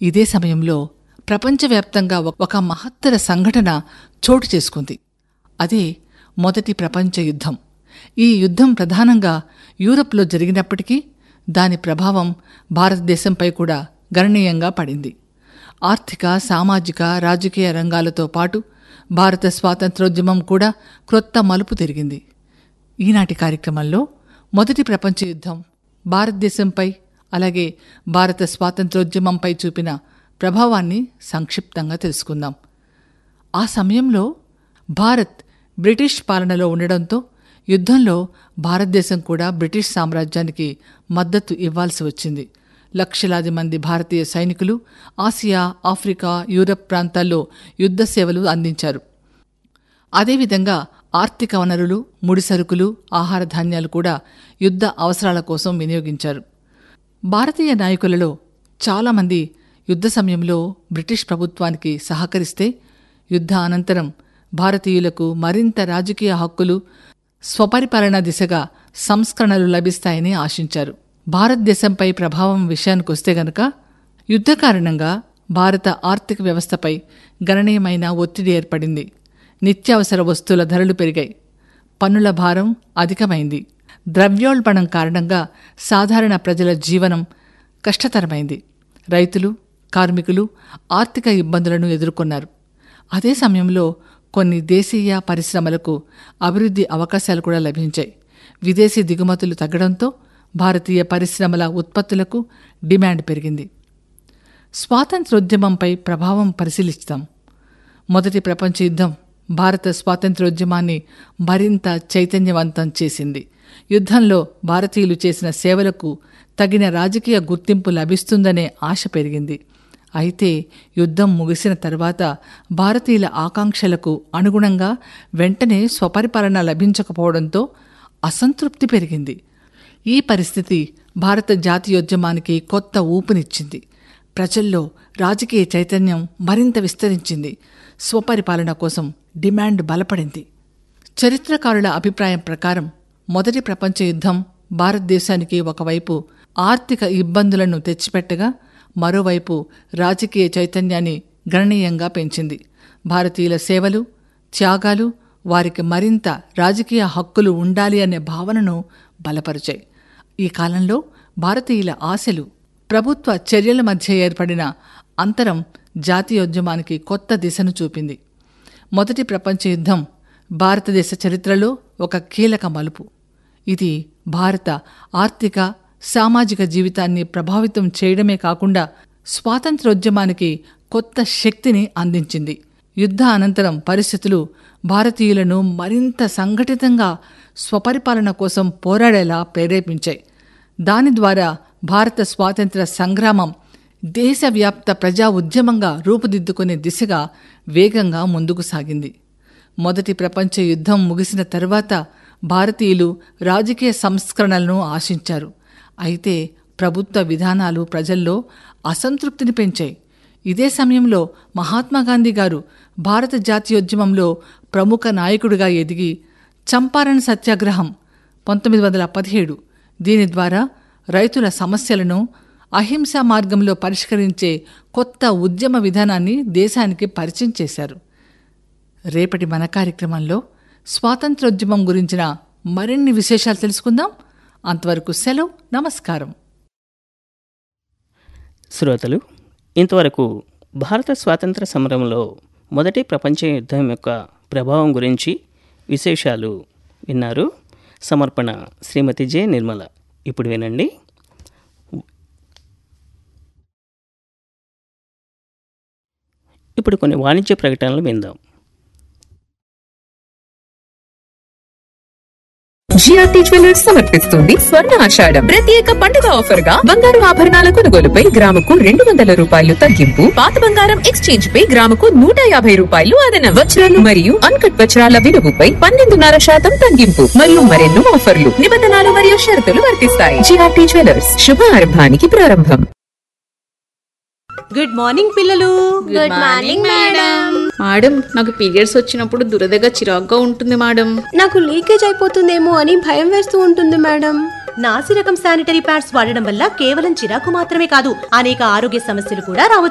ఇదే సమయంలో ప్రపంచవ్యాప్తంగా ఒక- ఒక మహత్తర సంఘటన చోటు చేసుకుంది అదే మొదటి ప్రపంచ యుద్ధం ఈ యుద్ధం ప్రధానంగా యూరప్లో జరిగినప్పటికీ దాని ప్రభావం భారతదేశంపై కూడా గణనీయంగా పడింది ఆర్థిక సామాజిక రాజకీయ రంగాలతో పాటు భారత స్వాతంత్రోద్యమం కూడా క్రొత్త మలుపు తిరిగింది ఈనాటి కార్యక్రమంలో మొదటి ప్రపంచ యుద్ధం భారతదేశంపై అలాగే భారత స్వాతంత్రోద్యమంపై చూపిన ప్రభావాన్ని సంక్షిప్తంగా తెలుసుకుందాం ఆ సమయంలో భారత్ బ్రిటిష్ పాలనలో ఉండడంతో యుద్ధంలో భారతదేశం కూడా బ్రిటిష్ సామ్రాజ్యానికి మద్దతు ఇవ్వాల్సి వచ్చింది లక్షలాది మంది భారతీయ సైనికులు ఆసియా ఆఫ్రికా యూరప్ ప్రాంతాల్లో యుద్ధ సేవలు అందించారు అదేవిధంగా ఆర్థిక వనరులు ముడిసరుకులు ఆహార ధాన్యాలు కూడా యుద్ధ అవసరాల కోసం వినియోగించారు భారతీయ నాయకులలో చాలామంది యుద్ధ సమయంలో బ్రిటిష్ ప్రభుత్వానికి సహకరిస్తే యుద్ధ అనంతరం భారతీయులకు మరింత రాజకీయ హక్కులు స్వపరిపాలన దిశగా సంస్కరణలు లభిస్తాయని ఆశించారు భారతదేశంపై ప్రభావం విషయానికొస్తే గనక యుద్ధ కారణంగా భారత ఆర్థిక వ్యవస్థపై గణనీయమైన ఒత్తిడి ఏర్పడింది నిత్యావసర వస్తువుల ధరలు పెరిగాయి పన్నుల భారం అధికమైంది ద్రవ్యోల్బణం కారణంగా సాధారణ ప్రజల జీవనం కష్టతరమైంది రైతులు కార్మికులు ఆర్థిక ఇబ్బందులను ఎదుర్కొన్నారు అదే సమయంలో కొన్ని దేశీయ పరిశ్రమలకు అభివృద్ధి అవకాశాలు కూడా లభించాయి విదేశీ దిగుమతులు తగ్గడంతో భారతీయ పరిశ్రమల ఉత్పత్తులకు డిమాండ్ పెరిగింది స్వాతంత్రోద్యమంపై ప్రభావం పరిశీలిస్తాం మొదటి ప్రపంచ యుద్ధం భారత స్వాతంత్రోద్యమాన్ని మరింత చైతన్యవంతం చేసింది యుద్ధంలో భారతీయులు చేసిన సేవలకు తగిన రాజకీయ గుర్తింపు లభిస్తుందనే ఆశ పెరిగింది అయితే యుద్ధం ముగిసిన తర్వాత భారతీయుల ఆకాంక్షలకు అనుగుణంగా వెంటనే స్వపరిపాలన లభించకపోవడంతో అసంతృప్తి పెరిగింది ఈ పరిస్థితి భారత జాతీయోద్యమానికి కొత్త ఊపునిచ్చింది ప్రజల్లో రాజకీయ చైతన్యం మరింత విస్తరించింది స్వపరిపాలన కోసం డిమాండ్ బలపడింది చరిత్రకారుల అభిప్రాయం ప్రకారం మొదటి ప్రపంచ యుద్ధం భారతదేశానికి ఒకవైపు ఆర్థిక ఇబ్బందులను తెచ్చిపెట్టగా మరోవైపు రాజకీయ చైతన్యాన్ని గణనీయంగా పెంచింది భారతీయుల సేవలు త్యాగాలు వారికి మరింత రాజకీయ హక్కులు ఉండాలి అనే భావనను బలపరిచాయి ఈ కాలంలో భారతీయుల ఆశలు ప్రభుత్వ చర్యల మధ్య ఏర్పడిన అంతరం జాతీయోద్యమానికి కొత్త దిశను చూపింది మొదటి ప్రపంచ యుద్ధం భారతదేశ చరిత్రలో ఒక కీలక మలుపు ఇది భారత ఆర్థిక సామాజిక జీవితాన్ని ప్రభావితం చేయడమే కాకుండా స్వాతంత్రోద్యమానికి కొత్త శక్తిని అందించింది యుద్ధ అనంతరం పరిస్థితులు భారతీయులను మరింత సంఘటితంగా స్వపరిపాలన కోసం పోరాడేలా ప్రేరేపించాయి దాని ద్వారా భారత స్వాతంత్ర సంగ్రామం దేశవ్యాప్త ప్రజా ఉద్యమంగా రూపుదిద్దుకునే దిశగా వేగంగా ముందుకు సాగింది మొదటి ప్రపంచ యుద్ధం ముగిసిన తర్వాత భారతీయులు రాజకీయ సంస్కరణలను ఆశించారు అయితే ప్రభుత్వ విధానాలు ప్రజల్లో అసంతృప్తిని పెంచాయి ఇదే సమయంలో మహాత్మాగాంధీ గారు భారత జాతీయోద్యమంలో ప్రముఖ నాయకుడిగా ఎదిగి చంపారణ సత్యాగ్రహం పంతొమ్మిది వందల పదిహేడు దీని ద్వారా రైతుల సమస్యలను అహింసా మార్గంలో పరిష్కరించే కొత్త ఉద్యమ విధానాన్ని దేశానికి పరిచయం చేశారు రేపటి మన కార్యక్రమంలో స్వాతంత్రోద్యమం గురించిన మరిన్ని విశేషాలు తెలుసుకుందాం అంతవరకు సెలవు నమస్కారం శ్రోతలు ఇంతవరకు భారత స్వాతంత్ర సమరంలో మొదటి ప్రపంచ యుద్ధం యొక్క ప్రభావం గురించి విశేషాలు విన్నారు సమర్పణ శ్రీమతి జె నిర్మల ఇప్పుడు వినండి ఇప్పుడు కొన్ని వాణిజ్య ప్రకటనలు విందాం జిఆర్టీ జ్యువెలర్స్ సమర్పిస్తుంది స్వర్ణ ఆషాఢం ప్రత్యేక పండుగ ఆఫర్ గా బంగారు ఆభరణాల కొనుగోలుపై గ్రాముకు రెండు వందల రూపాయలు తగ్గింపు పాత బంగారం ఎక్స్చేంజ్ పై గ్రాముకు నూట యాభై రూపాయలు అదన వజ్రాలు మరియు అన్కట్ వజ్రాల విలువపై పన్నెండున్నర శాతం తగ్గింపు మరియు మరెన్నో ఆఫర్లు నిబంధనలు మరియు షరతులు వర్తిస్తాయి జిఆర్టీ జ్యువెలర్స్ శుభారంభానికి ప్రారంభం గుడ్ మార్నింగ్ పిల్లలు గుడ్ మార్నింగ్ మేడం మేడం నాకు పీరియడ్స్ వచ్చినప్పుడు దురదగా చిరాగ్గా ఉంటుంది మేడం నాకు లీకేజ్ అయిపోతుందేమో అని భయం వేస్తూ ఉంటుంది మేడం నాసి రకం శానిటరీ ప్యాడ్స్ వాడడం వల్ల కేవలం చిరాకు మాత్రమే కాదు అనేక ఆరోగ్య సమస్యలు కూడా రావచ్చు